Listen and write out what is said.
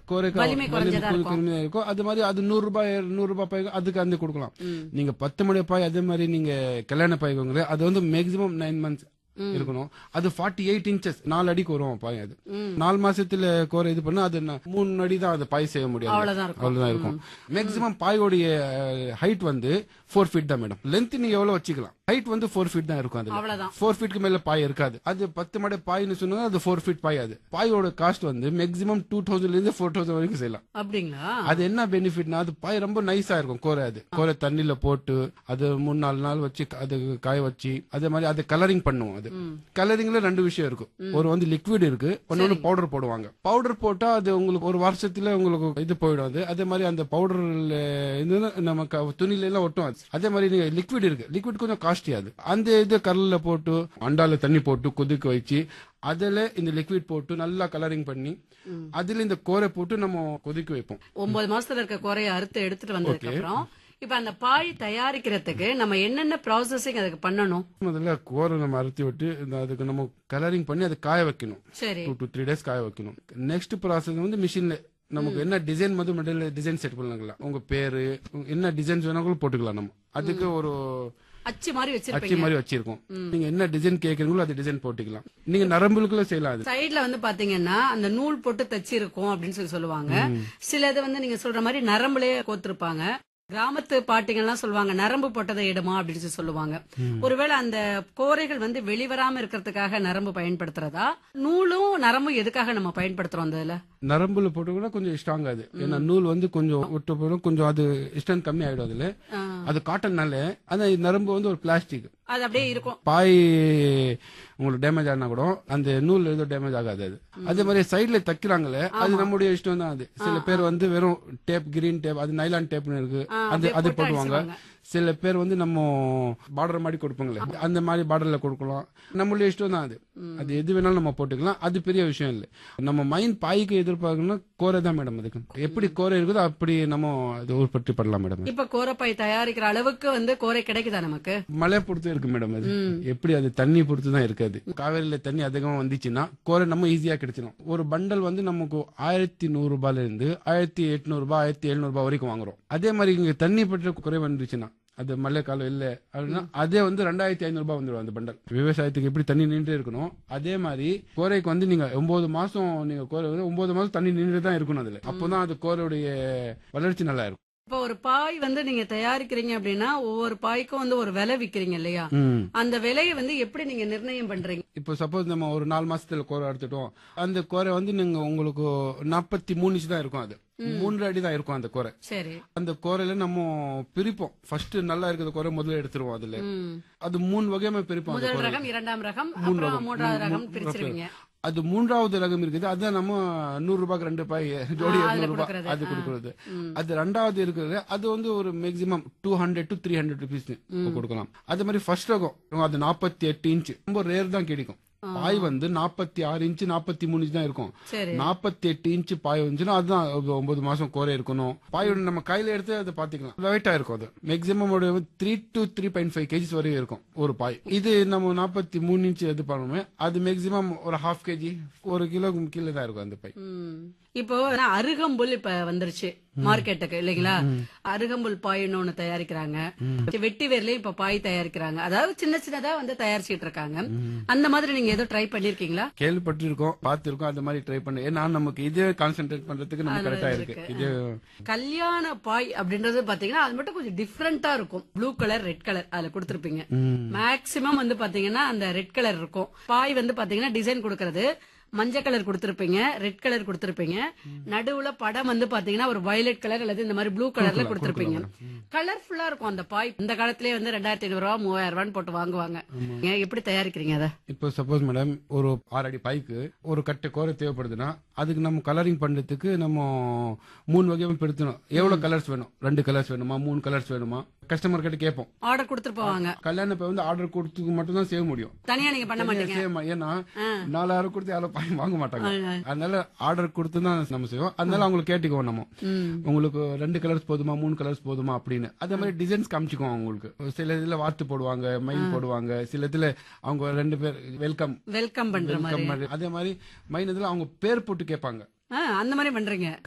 கோரைக்கு வலிமை குறைஞ்சதா இருக்கும். கம்மியா இருக்கும் அது மாதிரி அது நூறு ரூபாய் நூறு ரூபாய் பாய் அதுக்கு அந்த கொடுக்கலாம் நீங்க பத்து மணி பாய் அதே மாதிரி நீங்க கல்யாண பாய் வாங்குற அது வந்து மேக்ஸிமம் நைன் மந்த்ஸ் இருக்கணும் அது ஃபார்ட்டி எயிட் இன்ச்சஸ் நாலு அடிக்கு வரும் பாய் அது நாலு மாசத்துல கோரை இது பண்ணா அது ந- மூணு அடி தான் அது பாய் செய்ய முடியாது அவ்வளவுதான் இருக்கும். அவ்வளவுதான் இருக்கும் மேக்ஸிமம் பாயோடைய ஹைட் வந்து ஃபோர் ஃபீட் தான் மேடம் லென்த் நீங்க எவ்வளவு வச்சுக்கலாம் ஹைட் வந்து ஃபோர் ஃபீட் தான் இருக்கும் அதுல அவ்வளவுதான். ஃபோர் ஃபீட்க்கு மேல பாய் இருக்காது அது பத்து மடை பாய்னு சொன்னா அது ஃபோர் ஃபீட் பாய் அது பாயோட காஸ்ட் வந்து மேக்ஸிமம் டூ தௌசண்ட்ல இருந்து ஃபோர் தௌசண்ட் வரைக்கும் செய்யலாம் அப்படிங்களா அது என்ன பெனிஃபிட்னா அது பாய் ரொம்ப நைஸா இருக்கும் கோரை அது கோரை தண்ணியில போட்டு அது மூணு நாலு நாள் வச்சு அது காய வச்சு அதே மாதிரி அது கலரிங் பண்ணுவோம் அது கலரிங்ல ரெண்டு விஷயம் இருக்கு ஒரு வந்து லிக்விட் இருக்கு ஒன்னொன்னு பவுடர் போடுவாங்க பவுடர் போட்டா அது உங்களுக்கு ஒரு வருஷத்துல உங்களுக்கு இது போயிடும் அது அதே மாதிரி அந்த பவுடர் நமக்கு துணில எல்லாம் ஒட்டும் அது அதே மாதிரி நீங்க லிக்விட் இருக்கு லிக்விட் கொஞ்சம் காஸ்ட்லி அது அந்த இது கல்லுல போட்டு அண்டால தண்ணி போட்டு கொதிக்க வச்சு அதுல இந்த லிக்விட் போட்டு நல்லா கலரிங் பண்ணி அதுல இந்த கோரை போட்டு நம்ம கொதிக்க வைப்போம் ஒன்பது மாசத்துல இருக்க குறைய அறுத்து எடுத்துட்டு வந்ததுக்கு அப்புறம் இப்ப அந்த பாய் தயாரிக்கிறதுக்கு நம்ம என்னென்ன ப்ராசஸிங் அதுக்கு பண்ணணும் முதல்ல கோரை நம்ம அறுத்தி விட்டு இந்த அதுக்கு நம்ம கலரிங் பண்ணி அதை காய வைக்கணும் சரி டூ டு த்ரீ டேஸ் காய வைக்கணும் நெக்ஸ்ட் ப்ராசஸ் வந்து மிஷின்ல நமக்கு என்ன டிசைன் வந்து மெடல் டிசைன் செட் பண்ணலாம் உங்க பேரு உங்க என்ன டிசைன்ஸ் வேணாலும் போட்டுக்கலாம் நம்ம அதுக்கு ஒரு அச்சு மாதிரி அச்சு வச்சிருப்பீங்க மாதிரி வச்சிருக்கோம் நீங்க என்ன டிசைன் கேக்குறீங்களோ அது டிசைன் போட்டுக்கலாம் நீங்க நரம்புகளுக்குள்ள செய்யலாம் அது சைடுல வந்து பாத்தீங்கன்னா அந்த நூல் போட்டு தச்சிருக்கோம் அப்படின்னு சொல்லி சொல்லுவாங்க சிலது வந்து நீங்க சொல்ற மாதிரி நரம்புலயே கோத்திருப்பாங்க கிராமத்து பாட்டிங்கெல்லாம் சொல்லுவாங்க நரம்பு போட்டதை இடுமா அப்படின்னு சொல்லி சொல்லுவாங்க ஒருவேளை அந்த கோரைகள் வந்து வெளிவராம இருக்கிறதுக்காக நரம்பு பயன்படுத்துறதா நூலும் நரம்பும் எதுக்காக நம்ம பயன்படுத்துறோம் அந்த இதுல நரம்புல போட்டுக்கூட கொஞ்சம் ஸ்ட்ராங் ஆகுது ஏன்னா நூல் வந்து கொஞ்சம் விட்டு போயிடும் கொஞ்சம் அது ஸ்ட்ரென்த் கம்மி ஆயிடும் அதுல ஆ. அது காட்டன்னால அந்த நரம்பு வந்து ஒரு பிளாஸ்டிக் அது அப்படியே இருக்கும் பாய் உங்களுக்கு டேமேஜ் ஆனா கூட அந்த நூல் எதுவும் டேமேஜ் ஆகாது அது அதே மாதிரி சைடுல தைக்கிறாங்களே அது நம்முடைய இஷ்டம் தான் அது சில பேர் வந்து வெறும் டேப் கிரீன் டேப் அது நைலான் டேப்னு இருக்கு ஆ, அது அப்படியே அது போட்டு போடுவாங்க அடிச்சிருவாங்க. சில பேர் வந்து நம்ம பார்டர் மாதிரி கொடுப்பாங்களே அந்த மாதிரி பார்டர்ல கொடுக்கலாம் நம்மளுடைய இஷ்டம் தான் அது அது எது வேணாலும் நம்ம போட்டுக்கலாம் அது பெரிய விஷயம் இல்லை நம்ம மைண்ட் பாய்க்கு எதிர்பார்க்கணும்னா கோரை தான் மேடம் அதுக்கு எப்படி கோரை இருக்குதோ அப்படி நம்ம அது உற்பத்தி பண்ணலாம் மேடம் இப்ப கோரப்பாய் தயாரிக்கிற அளவுக்கு வந்து கோரை கிடைக்குதா நமக்கு மழை பொறுத்து இருக்கு மேடம் அது எப்படி அது தண்ணி பொறுத்து தான் இருக்காது காவேரியில தண்ணி அதிகமா வந்துச்சுன்னா கோரை நம்ம ஈஸியா கிடைச்சிடும் ஒரு பண்டல் வந்து நமக்கு ஆயிரத்தி நூறு ரூபாயில இருந்து ஆயிரத்தி எட்நூறு ரூபாய் ஆயிரத்தி எழுநூறு ரூபாய் வரைக்கும் வாங்குறோம் அதே மாதிரி இங்க தண்ணி பற்ற குறை வந்துச்சுன்னா அது மழை காலம் இல்ல அப்படின்னா அதே வந்து ரெண்டாயிரத்தி ஐநூறு ரூபாய் வந்துடும் அந்த பண்டல் விவசாயத்துக்கு எப்படி தண்ணி நின்று இருக்கணும் அதே மாதிரி கோரைக்கு வந்து நீங்க ஒன்பது மாசம் நீங்க கோரை வந்து ஒன்பது மாசம் தண்ணி நின்று தான் இருக்கணும் அதுல அப்போதான் அது கோரையுடைய வளர்ச்சி நல்லா இருக்கும் இப்ப ஒரு பாய் வந்து நீங்க தயாரிக்கிறீங்க அப்படின்னா ஒவ்வொரு பாய்க்கும் வந்து ஒரு விலை விக்கிறீங்க இல்லையா ம். அந்த விலையை வந்து எப்படி நீங்க நிர்ணயம் பண்றீங்க இப்போ சப்போஸ் நம்ம ஒரு நாலு மாசத்துல கோரை எடுத்துட்டோம் அந்த கோரை வந்து நீங்க உங்களுக்கு நாற்பத்தி மூணு இன்ச் தான் இருக்கும் அது மூன்று அடி தான் இருக்கும் அந்த கோரை சரி அந்த கோரையில நம்ம பிரிப்போம் ஃபர்ஸ்ட் நல்லா இருக்கிற கோரை முதல்ல எடுத்துருவோம் அதுல ம். அது மூணு வகையமா பிரிப்போம் அந்த முதல் கோரை ரகம் இரண்டாம் ரகம் மூணு அப்புறம் ரகம். மூன்றாவது மூணு- ரகம் மூணு பிரிச்சிருவீங்க அது மூன்றாவது ரகம் இருக்குது அதான் நம்ம நூறு ரூபாய்க்கு ரெண்டு பாய் ஜோடி ஆ, அதுல இருநூறு ரூபாய் கொடுக்கறது. அது ஆ. கொடுக்கறது ம். அது ரெண்டாவது இருக்கிறது அது வந்து ஒரு maximum two hundred to three hundred rupees கொடுக்கலாம் அது மாதிரி ஃபர்ஸ்ட் ரகம் அது நாற்பத்தி எட்டு இன்ச் ரொம்ப ரேர் தான் கிடைக்கும் பாய் வந்து நாற்பத்தி ஆறு இன்ச் நாற்பத்தி மூணு இன்ச் தான் இருக்கும் சரி நாற்பத்தி எட்டு இன்ச் பாய் வந்துச்சுன்னா அதுதான் ஒரு ஒன்பது மாசம் கோரை இருக்கணும் பாயோட நம்ம கையில எடுத்து அதை பாத்துக்கலாம் வெயிட்டா இருக்கும் அது maximum three to three point five KGs வரையும் இருக்கும் ஒரு பாய் இது நம்ம நாற்பத்தி மூணு இன்ச் எது பண்ணுவோமே அது மேக்ஸிமம் ஒரு ஹாஃப் கேஜி ஒரு கிலோ கீழே தான் இருக்கும் அந்த பாய் ம். இப்போ நான் அருகம்புல் இப்ப வந்துருச்சு மார்க்கெட்டுக்கு இல்லைங்களா அருகம்புல் பாய்னு ஒண்ணு தயாரிக்கிறாங்க வெட்டி வேர்லயும் இப்ப பாய் தயாரிக்கிறாங்க அதாவது சின்ன சின்னதா வந்து தயாரிச்சிட்டு இருக்காங்க அந்த மாதிரி நீங்க ஏதோ ட்ரை பண்ணிருக்கீங்களா கேள்விப்பட்டிருக்கோம் பார்த்திருக்கோம் அந்த மாதிரி ட்ரை பண்ணி ஏன்னா நமக்கு இதே கான்சென்ட்ரேட் பண்றதுக்கு நம்ம கரெக்டா இருக்கு இது கல்யாண பாய் அப்படின்றது பாத்தீங்கன்னா அது மட்டும் கொஞ்சம் டிஃப்ரெண்டா இருக்கும் ப்ளூ கலர் ரெட் கலர் அதுல கொடுத்திருப்பீங்க மேக்சிமம் வந்து பாத்தீங்கன்னா அந்த ரெட் கலர் இருக்கும் பாய் வந்து பாத்தீங்கன்னா டிசைன் கொடுக்கறது மஞ்சள் கலர் கொடுத்திருப்பீங்க ரெட் கலர் கொடுத்திருப்பீங்க நடுவுல படம் வந்து பாத்தீங்கன்னா ஒரு வயலட் கலர் அல்லது இந்த மாதிரி ப்ளூ கலர்ல கொடுத்திருப்பீங்க கலர்ஃபுல்லா இருக்கும் அந்த பாய் இந்த காலத்திலேயே வந்து ரெண்டாயிரத்தி ஐநூறு ரூபா மூவாயிரம் ரூபான்னு போட்டு வாங்குவாங்க நீங்க எப்படி தயாரிக்கிறீங்க அதை இப்போ சப்போஸ் மேடம் ஒரு ஆறு அடி பைக்கு ஒரு கட்டை கோரை தேவைப்படுதுன்னா அதுக்கு நம்ம கலரிங் பண்றதுக்கு நம்ம மூணு வகையாக பிரித்தணும் எவ்வளவு கலர்ஸ் வேணும் ரெண்டு கலர்ஸ் வேணுமா மூணு கலர்ஸ் வேணுமா கஸ்டமர் கிட்ட கேட்போம் ஆர்டர் கொடுத்துட்டு போவாங்க கல்யாண பை வந்து ஆர்டர் கொடுத்துக்கு மட்டும் தான் செய்ய முடியும் தனியா நீங்க பண்ண மாட்டீங்க செய்ய மா- ஏன்னா நாலாயிரம் கொடுத்து யாரும் பாய் வாங்க மாட்டாங்க ஆ, ஆ. அதனால ஆர்டர் கொடுத்து தான் நம்ம செய்வோம் அதனால அவங்களுக்கு கேட்டுக்குவோம் நம்ம ம். உங்களுக்கு ரெண்டு கலர்ஸ் போதுமா மூணு கலர்ஸ் போதுமா அப்படின்னு அதே மாதிரி டிசைன்ஸ் காமிச்சுக்குவோம் அவங்களுக்கு சில இதுல வாத்து போடுவாங்க மயில் போடுவாங்க சில இதுல அவங்க ரெண்டு பேர் வெல்கம் வெல்கம் பண்ற மாதிரி அதே மாதிரி மைன் இதுல அவங்க பேர் போட்டு கேட்பாங்க ஆ, அந்த மாதிரி பண்றீங்க